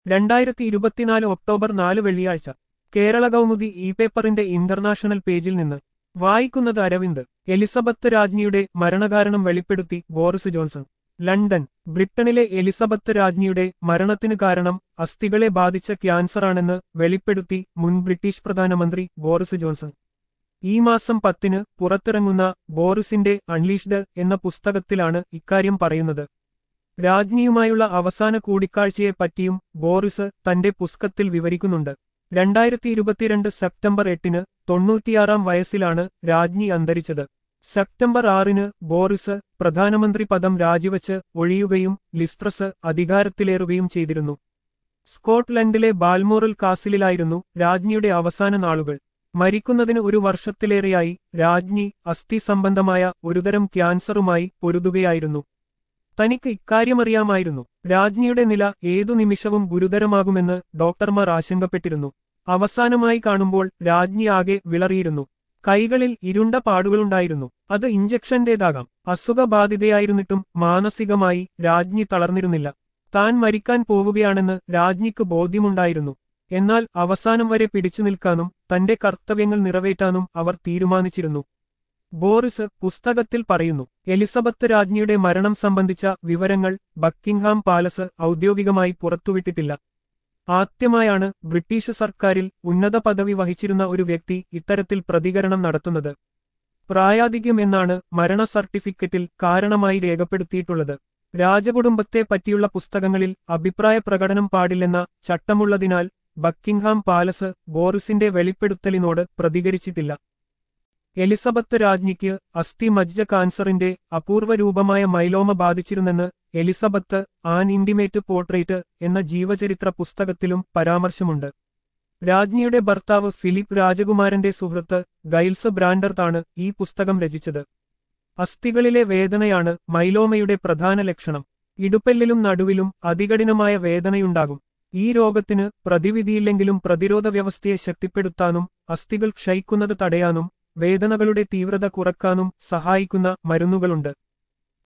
രണ്ടായിരത്തി ഇരുപത്തിനാല് ഒക്ടോബർ നാല് വെള്ളിയാഴ്ച കേരള കൗമുദി ഇ പേപ്പറിന്റെ ഇന്റർനാഷണൽ പേജിൽ നിന്ന് വായിക്കുന്നത് അരവിന്ദ് എലിസബത്ത് രാജ്ഞിയുടെ മരണകാരണം വെളിപ്പെടുത്തി ബോറിസ് ജോൺസൺ ലണ്ടൻ ബ്രിട്ടനിലെ എലിസബത്ത് രാജ്ഞിയുടെ മരണത്തിന് കാരണം അസ്ഥികളെ ബാധിച്ച ക്യാൻസറാണെന്ന് വെളിപ്പെടുത്തി മുൻ ബ്രിട്ടീഷ് പ്രധാനമന്ത്രി ബോറിസ് ജോൺസൺ ഈ മാസം പത്തിന് പുറത്തിറങ്ങുന്ന ബോറിസിന്റെ അൺലീഷ്ഡ് എന്ന പുസ്തകത്തിലാണ് ഇക്കാര്യം പറയുന്നത് രാജ്ഞിയുമായുള്ള അവസാന കൂടിക്കാഴ്ചയെപ്പറ്റിയും ബോറിസ് തന്റെ പുസ്തകത്തിൽ വിവരിക്കുന്നുണ്ട് രണ്ടായിരത്തി ഇരുപത്തിരണ്ട് സെപ്റ്റംബർ എട്ടിന് തൊണ്ണൂറ്റിയാറാം വയസ്സിലാണ് രാജ്ഞി അന്തരിച്ചത് സെപ്റ്റംബർ ആറിന് ബോറിസ് പ്രധാനമന്ത്രി പദം രാജിവച്ച് ഒഴിയുകയും ലിസ്ട്രസ് അധികാരത്തിലേറുകയും ചെയ്തിരുന്നു സ്കോട്ട്ലൻഡിലെ ബാൽമോറൽ കാസിലായിരുന്നു രാജ്ഞിയുടെ അവസാന നാളുകൾ മരിക്കുന്നതിന് ഒരു വർഷത്തിലേറെയായി രാജ്ഞി അസ്ഥി സംബന്ധമായ ഒരുതരം ക്യാൻസറുമായി പൊരുതുകയായിരുന്നു തനിക്ക് ഇക്കാര്യമറിയാമായിരുന്നു രാജ്ഞിയുടെ നില ഏതു നിമിഷവും ഗുരുതരമാകുമെന്ന് ഡോക്ടർമാർ ആശങ്കപ്പെട്ടിരുന്നു അവസാനമായി കാണുമ്പോൾ രാജ്ഞി ആകെ വിളറിയിരുന്നു കൈകളിൽ ഇരുണ്ട പാടുകളുണ്ടായിരുന്നു അത് ഇഞ്ചക്ഷന്റേതാകാം അസുഖബാധിതയായിരുന്നിട്ടും മാനസികമായി രാജ്ഞി തളർന്നിരുന്നില്ല താൻ മരിക്കാൻ പോവുകയാണെന്ന് രാജ്ഞിക്ക് ബോധ്യമുണ്ടായിരുന്നു എന്നാൽ അവസാനം വരെ പിടിച്ചു നിൽക്കാനും തന്റെ കർത്തവ്യങ്ങൾ നിറവേറ്റാനും അവർ തീരുമാനിച്ചിരുന്നു ബോറിസ് പുസ്തകത്തിൽ പറയുന്നു എലിസബത്ത് രാജ്ഞിയുടെ മരണം സംബന്ധിച്ച വിവരങ്ങൾ ബക്കിംഗ്ഹാം പാലസ് ഔദ്യോഗികമായി പുറത്തുവിട്ടിട്ടില്ല ആദ്യമായാണ് ബ്രിട്ടീഷ് സർക്കാരിൽ ഉന്നത പദവി വഹിച്ചിരുന്ന ഒരു വ്യക്തി ഇത്തരത്തിൽ പ്രതികരണം നടത്തുന്നത് പ്രായാധിക്യം എന്നാണ് മരണ സർട്ടിഫിക്കറ്റിൽ കാരണമായി രേഖപ്പെടുത്തിയിട്ടുള്ളത് രാജകുടുംബത്തെ പറ്റിയുള്ള പുസ്തകങ്ങളിൽ അഭിപ്രായ പ്രകടനം പാടില്ലെന്ന ചട്ടമുള്ളതിനാൽ ബക്കിംഗ്ഹാം പാലസ് ബോറിസിന്റെ വെളിപ്പെടുത്തലിനോട് പ്രതികരിച്ചിട്ടില്ല എലിസബത്ത് രാജ്ഞിക്ക് അസ്ഥി മജ്ജ കാൻസറിന്റെ അപൂർവ രൂപമായ മൈലോമ ബാധിച്ചിരുന്നെന്ന് എലിസബത്ത് ആൻ ഇന്റിമേറ്റ് പോർട്രേറ്റ് എന്ന ജീവചരിത്ര പുസ്തകത്തിലും പരാമർശമുണ്ട് രാജ്ഞിയുടെ ഭർത്താവ് ഫിലിപ്പ് രാജകുമാരന്റെ സുഹൃത്ത് ഗൈൽസ് ബ്രാൻഡർത്താണ് ഈ പുസ്തകം രചിച്ചത് അസ്ഥികളിലെ വേദനയാണ് മൈലോമയുടെ പ്രധാന ലക്ഷണം ഇടുപ്പെല്ലിലും നടുവിലും അതികഠിനമായ വേദനയുണ്ടാകും ഈ രോഗത്തിന് പ്രതിവിധിയില്ലെങ്കിലും പ്രതിരോധ വ്യവസ്ഥയെ ശക്തിപ്പെടുത്താനും അസ്ഥികൾ ക്ഷയിക്കുന്നത് തടയാനും വേദനകളുടെ തീവ്രത കുറക്കാനും സഹായിക്കുന്ന മരുന്നുകളുണ്ട്